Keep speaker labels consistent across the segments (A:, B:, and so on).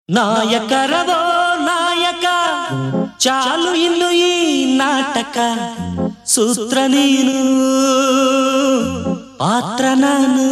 A: ನಾಯಕರವೋ ನಾಯಕ ಚಾಲು ಇನ್ನು ಈ ನಾಟಕ ಸೂತ್ರ ನೀನು ಪಾತ್ರ ನಾನು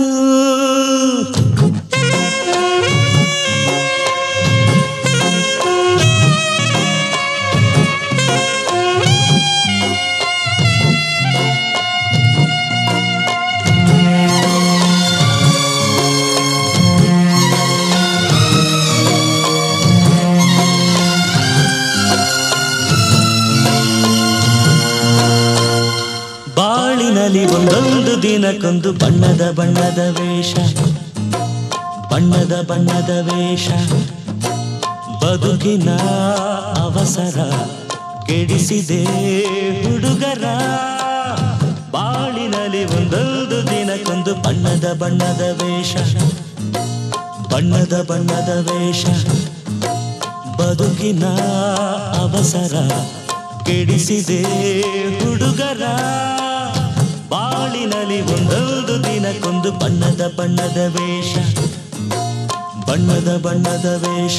A: ಬಾಳಿನಲ್ಲಿ ಒಂದೊಂದು ದಿನಕ್ಕೊಂದು ಬಣ್ಣದ ಬಣ್ಣದ ವೇಷ ಬಣ್ಣದ ಬಣ್ಣದ ವೇಷ ಬದುಕಿನ ಅವಸರ ಕೆಡಿಸಿದೆ ಹುಡುಗರ ಬಾಳಿನಲ್ಲಿ ಒಂದೊಂದು ದಿನಕ್ಕೊಂದು ಬಣ್ಣದ ಬಣ್ಣದ ವೇಷ ಬಣ್ಣದ ಬಣ್ಣದ ವೇಷ ಬದುಕಿನ ಅವಸರ ಕೆಡಿಸಿದೆ ಹುಡುಗರ ಬಾಳಿನಲ್ಲಿ ಒಂದೊಂದು ದಿನಕ್ಕೊಂದು ಬಣ್ಣದ ಬಣ್ಣದ ವೇಷ ಬಣ್ಣದ ಬಣ್ಣದ ವೇಷ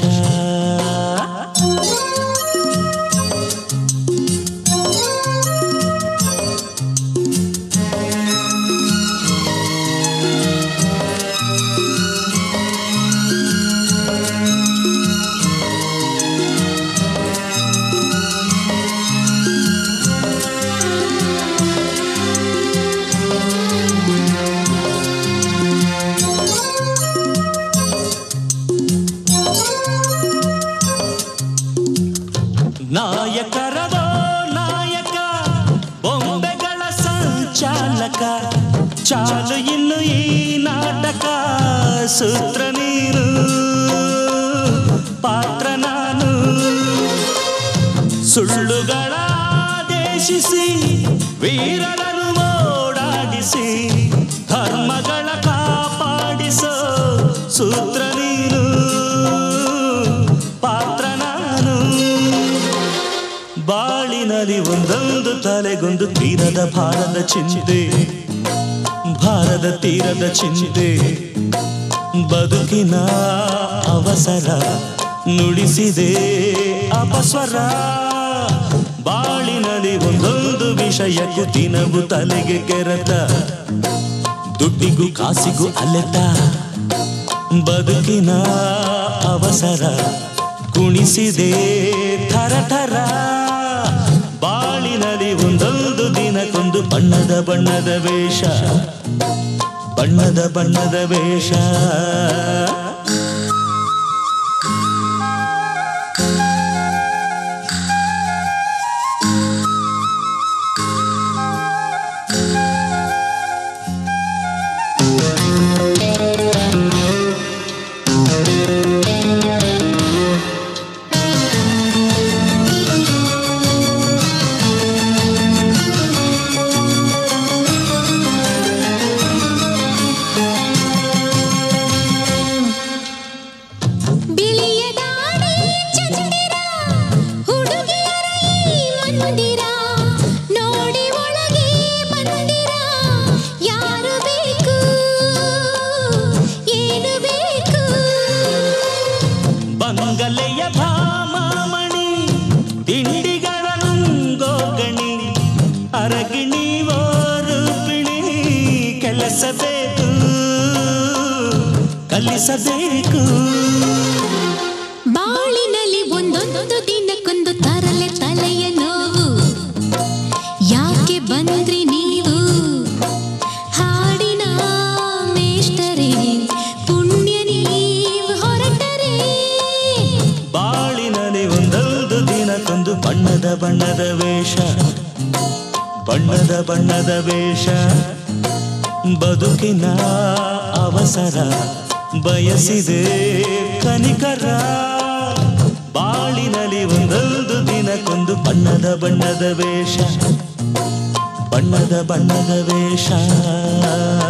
A: ನಾಯಕರವೋ ನಾಯಕ ಬೊಂಬೆಗಳ ಸಂಚಾಲಕ ಚಾಲು ಇನ್ನು ಈ ನಾಟಕ ಸೂತ್ರ ನೀನು ಪಾತ್ರ ನಾನು ಸುಳ್ಳುಗಳ ದೇಶಿಸಿ ವೀರರನ್ನು ಓಡಾಡಿಸಿ ಧರ್ಮಗಳ ಕಾಪಾಡಿಸೋ ಸೂತ್ರ ನೀನು ಪಾತ್ರ ನಾನು ಬಾಳಿನಲ್ಲಿ ಒಂದೊಂದು ತಲೆಗೊಂದು ತೀರದ ಭಾರದ ಚಿಂತೆ ಭಾರದ ತೀರದ ಚಿಂತೆ ಬದುಕಿನ ಅವಸರ ನುಡಿಸಿದೆ ಅಪಸ್ವರ ಬಾಳಿನಲ್ಲಿ ಒಂದೊಂದು ವಿಷಯಕ್ಕೂ ದಿನವು ತಲೆಗೆ ಕೆರೆತ ದುಡ್ಡಿಗೂ ಕಾಸಿಗೂ ಅಲೆತ ಬದುಕಿನ ಅವಸರ ಕುಣಿಸಿದೆ ಥರ ಥರ ಬಾಳಿನಲ್ಲಿ ಒಂದೊಂದು ದಿನಕ್ಕೊಂದು ಬಣ್ಣದ ಬಣ್ಣದ ವೇಷ ಬಣ್ಣದ ಬಣ್ಣದ ವೇಷ
B: ಬಿಳಿಯ ದಾಡಿ ಚಂದಿರ ಹುಡುಗಿಯರ ಈ ಮಂದಿರ ನೋಡಿ ಒಳಗೆ ಬಂದಿರ ಯಾರು ಬೇಕು ಏನು ಬೇಕು
A: ಬಂಗಲೆಯ ಭಾಮಾಮಣಿ ತಿಂಡಿಗಳ ನುಂಗೋಗಣಿ ಅರಗಿಣಿ ರೂಪಿಣಿ ಕೆಲಸ ಬೇಕು ಕಲಿಸಬೇಕು
B: ಬಾಳಿನಲ್ಲಿ ಒಂದೊಂದು ದಿನಕ್ಕೊಂದು ತರಲೆ ತಲೆಯ ನೋವು ಯಾಕೆ ಬಂದ್ರಿ ನೀವು ಹಾಡಿನ ಮೇಷ್ಟರೇ ಪುಣ್ಯ ನೀವು ಹೊರಟರೆ
A: ಬಾಳಿನಲ್ಲಿ ಒಂದೊಂದು ದಿನಕ್ಕೊಂದು ಬಣ್ಣದ ಬಣ್ಣದ ವೇಷ ಬಣ್ಣದ ಬಣ್ಣದ ವೇಷ ಬದುಕಿನ ಅವಸರ ಬಯಸಿದೆ ಕನಿಕರ ಬಾಳಿನಲ್ಲಿ ಒಂದೊಂದು ದಿನಕ್ಕೊಂದು ಬಣ್ಣದ ಬಣ್ಣದ ವೇಷ ಬಣ್ಣದ ಬಣ್ಣದ ವೇಷ